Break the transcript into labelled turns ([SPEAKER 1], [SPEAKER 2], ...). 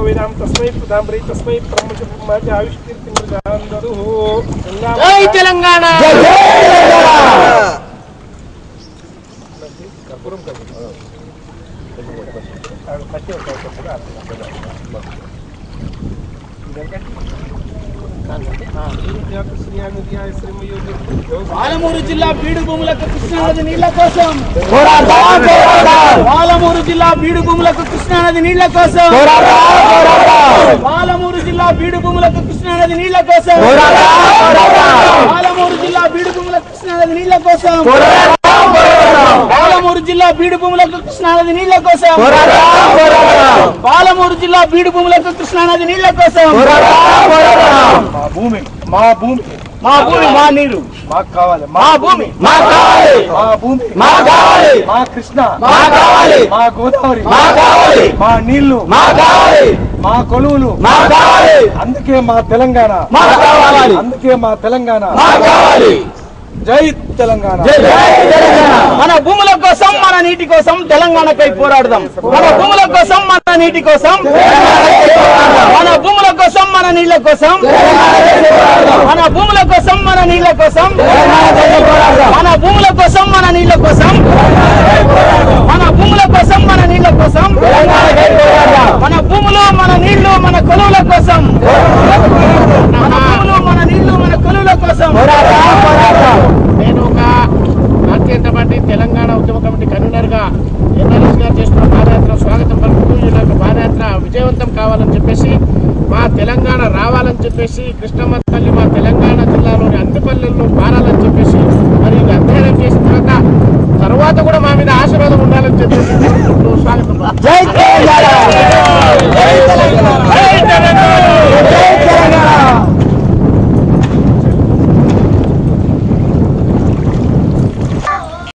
[SPEAKER 1] వేదాం తస్మై ప్రధాంబరి తస్మై బ్రహ్మజ ఆవిష్కీర్తి
[SPEAKER 2] జై తెలంగాణ
[SPEAKER 1] కర్పూరం కర్పూరం
[SPEAKER 2] పాలమూరు జిల్లా బీడు భూములకు కృష్ణానది నీళ్ల కోసం పాలమూరు జిల్లా బీడు భూములకు కృష్ణానది నీళ్ల కోసం పాలమూరు జిల్లా బీడు భూములకు కృష్ణానది నీళ్ల కోసం పాలమూరు జిల్లా బీడు భూములకు కృష్ణానది నీళ్ల కోసం పాలమూరు జిల్లా బీడు భూములకు కృష్ణానది నీళ్ల కోసం పాలమూరు జిల్లా బీడు భూములకు కృష్ణానది నీళ్ల కోసం
[SPEAKER 1] మా భూమి మా భూమి
[SPEAKER 2] మా భూమి మా నీరు
[SPEAKER 1] మాకు కావాలి
[SPEAKER 2] మా భూమి
[SPEAKER 1] మా భూమి
[SPEAKER 2] మా కావాలి
[SPEAKER 1] మా కృష్ణ
[SPEAKER 2] మా కావాలి
[SPEAKER 1] మా గోదావరి
[SPEAKER 2] మా కావాలి
[SPEAKER 1] మా నీళ్లు
[SPEAKER 2] మా కావాలి
[SPEAKER 1] మా కొలువులు
[SPEAKER 2] మా కావాలి
[SPEAKER 1] అందుకే మా తెలంగాణ
[SPEAKER 2] మా కావాలి
[SPEAKER 1] అందుకే మా తెలంగాణ
[SPEAKER 2] మా కావాలి
[SPEAKER 1] జై తెలంగాణ
[SPEAKER 2] మన భూముల కోసం మన నీటి కోసం తెలంగాణకై పోరాడదాం మన భూముల కోసం మన నీటి కోసం మన భూముల కోసం మన నీళ్ల కోసం మన భూముల కోసం మన నీళ్ల కోసం మన భూముల కోసం మన నీళ్ల కోసం మన భూముల కోసం మన నీళ్ల కోసం మన భూములు మన నీళ్లు మన కొలువుల కోసం మన భూములు మన నీళ్లు మన కొలువుల కోసం
[SPEAKER 3] నేను ఒక భారతీయ జనతా పార్టీ తెలంగాణ ఉద్యమ కమిటీ కన్వీనర్ గా ఎన్ఆర్ఎస్ గారు చేస్తున్న పాదయాత్ర స్వాగతం పలుకుతూ ఈ యొక్క పాదయాత్ర విజయవంతం కావాలని చెప్పేసి మా తెలంగాణ రావాలని చెప్పేసి కృష్ణమ్మ తల్లి మా తెలంగాణ జిల్లాలోని అన్ని పల్లెల్లో పారాలని చెప్పేసి మరి ఇది అధ్యయనం చేసిన తర్వాత తర్వాత కూడా మా మీద ఆశీర్వాదం ఉండాలని చెప్పేసి కోరుకుంటూ స్వాగతం
[SPEAKER 2] జై